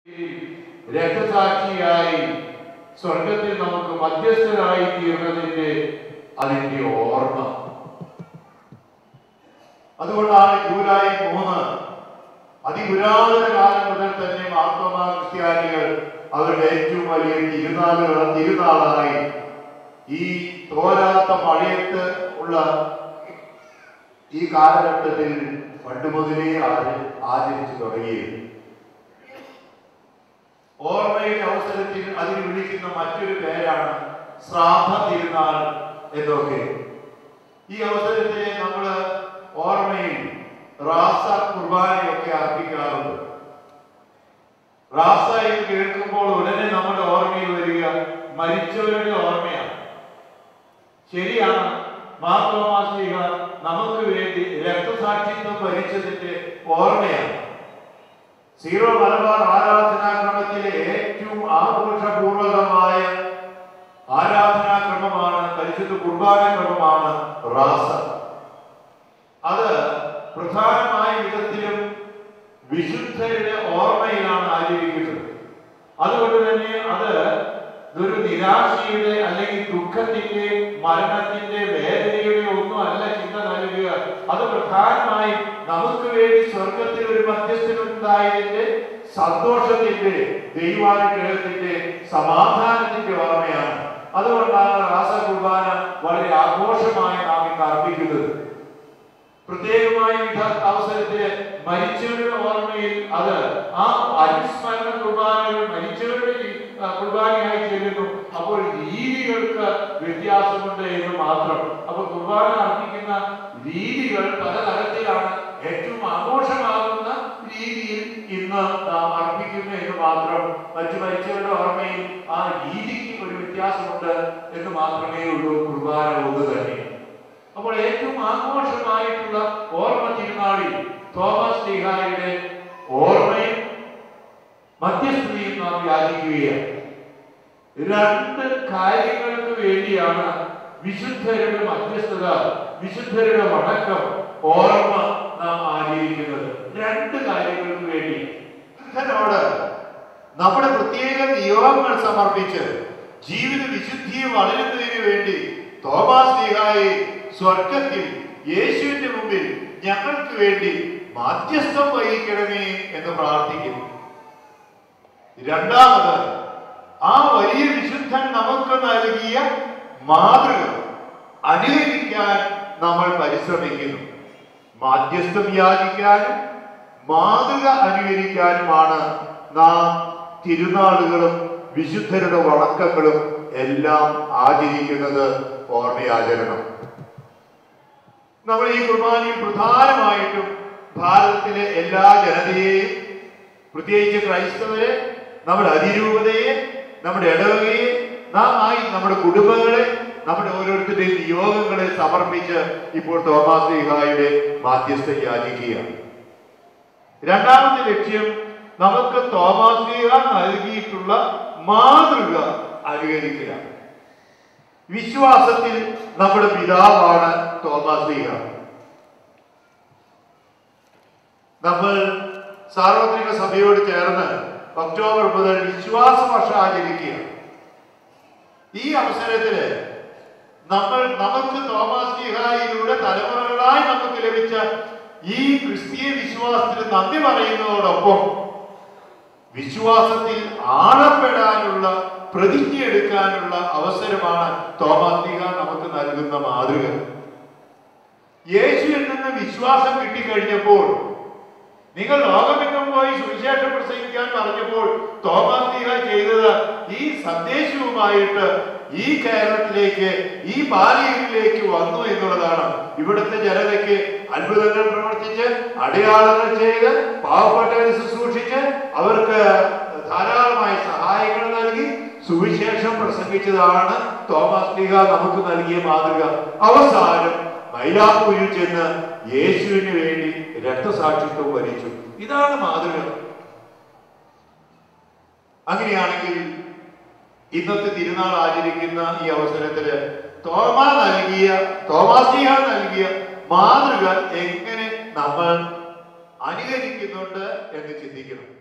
രക്തസാക്ഷിയായി സ്വർഗത്തിൽ നമുക്ക് മധ്യസ്ഥരായി തീർന്നതിന്റെ അതിന്റെ ഓർമ്മ അതുകൊണ്ടാണ് ജൂലൈ മൂന്ന് അതിപുരാതന കാലം മുതൽ തന്നെ മാർത്തോമാ ക്രിസ്ത്യാനികൾ അവരുടെ ഏറ്റവും വലിയ തിരുനാളുകൾ തിരുനാളായി ഈ തോരാത്ത മഴയത്ത് ഉള്ള ഈ കാലഘട്ടത്തിൽ പണ്ട് മുതലേ ആര് ആചരിച്ചു തുടങ്ങിയത് ഓർമ്മയുടെ അവസരത്തിൽ അതിന് വിളിക്കുന്ന മറ്റൊരു പേരാണ് ശ്രാദ്ധ തിരുനാൾ എന്നൊക്കെ ഈ അവസരത്തിൽ നമ്മൾ ഓർമ്മയിൽ റാസ കുർബാനയൊക്കെ അർപ്പിക്കാറുണ്ട് റാസ എന്ന് കേൾക്കുമ്പോൾ ഉടനെ നമ്മുടെ ഓർമ്മയിൽ വരിക മരിച്ചവരുടെ ഓർമ്മയാണ് ശരിയാണ് മാർത്തോമാസ്ലിഹ നമുക്ക് വേണ്ടി രക്തസാക്ഷിത്വം ഭരിച്ചതിന്റെ ഓർമ്മയാണ് സീറോ മലബാർ ആരാധനാക്രമത്തിലെ ഏറ്റവും ആഘോഷപൂർവകമായ ആരാധനാക്രമമാണ് പരിശുദ്ധ കുർബാന ക്രമമാണ് റാസ അത് പ്രധാനമായ വിധത്തിലും വിശുദ്ധരുടെ ഓർമ്മയിലാണ് ആചരിക്കുന്നത് അതുകൊണ്ട് തന്നെ അത് ഒരു നിരാശയുടെ അല്ലെങ്കിൽ ദുഃഖത്തിന്റെ മരണത്തിന്റെ വേദനയുടെ ഒന്നും അല്ല ചിന്ത നൽകുക അത് പ്രധാനമായും നമുക്ക് വേണ്ടി സ്വർഗത്തിൽ ഒരു മധ്യസ്ഥനുണ്ടായതിന്റെ സന്തോഷത്തിന്റെ ദൈവാനുഗ്രഹത്തിന്റെ സമാധാനത്തിന്റെ ഓർമ്മയാണ് അതുകൊണ്ടാണ് രാസ കുർബാന വളരെ ആഘോഷമായി നാം ഇന്ന് അർപ്പിക്കുന്നത് പ്രത്യേകമായ വിധ അവസരത്തില് മരിച്ചവരുടെ ഓർമ്മയിൽ അത് ആ അനുസ്മരണ കുർബാനകൾ മരിച്ചവരുടെ ഈ, ആ, കുർബാനയായി ചെല്ലുന്നു അപ്പോൾ രീതികൾക്ക് വ്യത്യാസമുണ്ട് എന്ന് മാത്രം അപ്പൊ കുർബാന അർപ്പിക്കുന്ന രീതികൾ പലതരത്തിലാണ് ഏറ്റവും ആഘോഷമാകുന്ന രീതിയിൽ ഇന്ന് നാം അർപ്പിക്കുന്നു എന്ന് മാത്രം മറ്റു മരിച്ചവരുടെ ഓർമ്മയിൽ ആ രീതിക്ക് ഒരു വ്യത്യാസമുണ്ട് എന്ന് മാത്രമേ ഉള്ളൂ കുർബാന ഒന്ന് തന്നെ അപ്പോൾ ഏറ്റവും ആഘോഷമായിട്ടുള്ള ഓർമ്മ തിരുനാളിൽ തോമസ് ലീഹായുടെ ഓർമ്മയും മധ്യസ്ഥതയും നാം യാചിക്കുകയാണ് രണ്ട് കാര്യങ്ങൾക്ക് വേണ്ടിയാണ് വിശുദ്ധരുടെ മധ്യസ്ഥത വിശുദ്ധരുടെ വണക്കം ഓർമ്മ നാം ആചരിക്കുന്നത് രണ്ട് കാര്യങ്ങൾക്ക് വേണ്ടി വിശുദ്ധനോട് നമ്മുടെ പ്രത്യേക നിയോഗങ്ങൾ സമർപ്പിച്ച് ജീവിത വിശുദ്ധിയെ വളരുന്നതിന് വേണ്ടി തോമാസ് ലീഹായെ സ്വർഗത്തിൽ യേശുവിന്റെ മുമ്പിൽ ഞങ്ങൾക്ക് വേണ്ടി മാധ്യസ്ഥം വഹിക്കണമേ എന്ന് പ്രാർത്ഥിക്കുന്നു രണ്ടാമത് ആ വലിയ വിശുദ്ധൻ നമുക്ക് നൽകിയ മാതൃക അനുകരിക്കാൻ നമ്മൾ പരിശ്രമിക്കുന്നു മാധ്യസ്ഥം യാചിക്കാനും മാതൃക അനുകരിക്കാനുമാണ് നാം തിരുനാളുകളും വിശുദ്ധരുടെ വണക്കങ്ങളും എല്ലാം ആചരിക്കുന്നത് ഓർമ്മയാചരണം നമ്മൾ ഈ കുർബാനയിൽ പ്രധാനമായിട്ടും ഭാരതത്തിലെ എല്ലാ ജനതയെയും പ്രത്യേകിച്ച് ക്രൈസ്തവരെ നമ്മുടെ അതിരൂപതയെ നമ്മുടെ ഇടവകയെ നാം ആയി നമ്മുടെ കുടുംബങ്ങളെ നമ്മുടെ ഓരോരുത്തരുടെയും നിയോഗങ്ങളെ സമർപ്പിച്ച് ഇപ്പോൾ തോമാസ് ലീഹായുടെ മാധ്യസ്ഥ യാചിക്കുകയാണ് രണ്ടാമത്തെ ലക്ഷ്യം നമുക്ക് തോമാസ് ലീഹ നൽകിയിട്ടുള്ള മാതൃക അനുകരിക്കുക വിശ്വാസത്തിൽ നമ്മുടെ പിതാവാണ് തോമാസ് ലീഹ നമ്മൾ സാർവത്രിക സഭയോട് ചേർന്ന് ഒക്ടോബർ മുതൽ വിശ്വാസ വർഷം ആചരിക്കുക ഈ അവസരത്തില് നമ്മൾ നമുക്ക് തോമസ് ലീഹായിലൂടെ തലമുറകളായി നമുക്ക് ലഭിച്ച ഈ ക്രിസ്തീയ വിശ്വാസത്തിന് നന്ദി പറയുന്നതോടൊപ്പം വിശ്വാസത്തിൽ ആഴപ്പെടാനുള്ള പ്രതിജ്ഞ എടുക്കാനുള്ള അവസരമാണ് തോമസ് ലീഹ നമുക്ക് നൽകുന്ന മാതൃക യേശുവിൽ നിന്ന് വിശ്വാസം കിട്ടിക്കഴിഞ്ഞപ്പോൾ നിങ്ങൾ ലോകമെങ്ങും പോയി സുവിശേഷം പ്രസംഗിക്കാൻ പറഞ്ഞപ്പോൾ തോമസ് ലീഹ ചെയ്തത് ഈ സന്ദേശവുമായിട്ട് ഈ കേരളത്തിലേക്ക് ഈ ബാലിയിലേക്ക് വന്നു എന്നുള്ളതാണ് ഇവിടുത്തെ ജനതയ്ക്ക് അത്ഭുതങ്ങൾ പ്രവർത്തിച്ച് അടയാളങ്ങൾ ചെയ്ത് പാവപ്പെട്ടവരെ ശുശ്രൂഷിച്ച് അവർക്ക് ധാരാളമായ സഹായങ്ങൾ നൽകി സുവിശേഷം പ്രസംഗിച്ചതാണ് തോമസ് ലീഹ നമുക്ക് നൽകിയ മാതൃക അവസാനം മൈലാപ്പൂരിൽ ചെന്ന് യേശുവിന് വേണ്ടി രക്തസാക്ഷിത്വം വരിച്ചു ഇതാണ് മാതൃക അങ്ങനെയാണെങ്കിൽ ഇന്നത്തെ തിരുനാൾ ആചരിക്കുന്ന ഈ അവസരത്തില് തോമ നൽകിയ തോമാസിഹ നൽകിയ മാതൃക എങ്ങനെ നമ്മൾ അനുകരിക്കുന്നുണ്ട് എന്ന് ചിന്തിക്കണം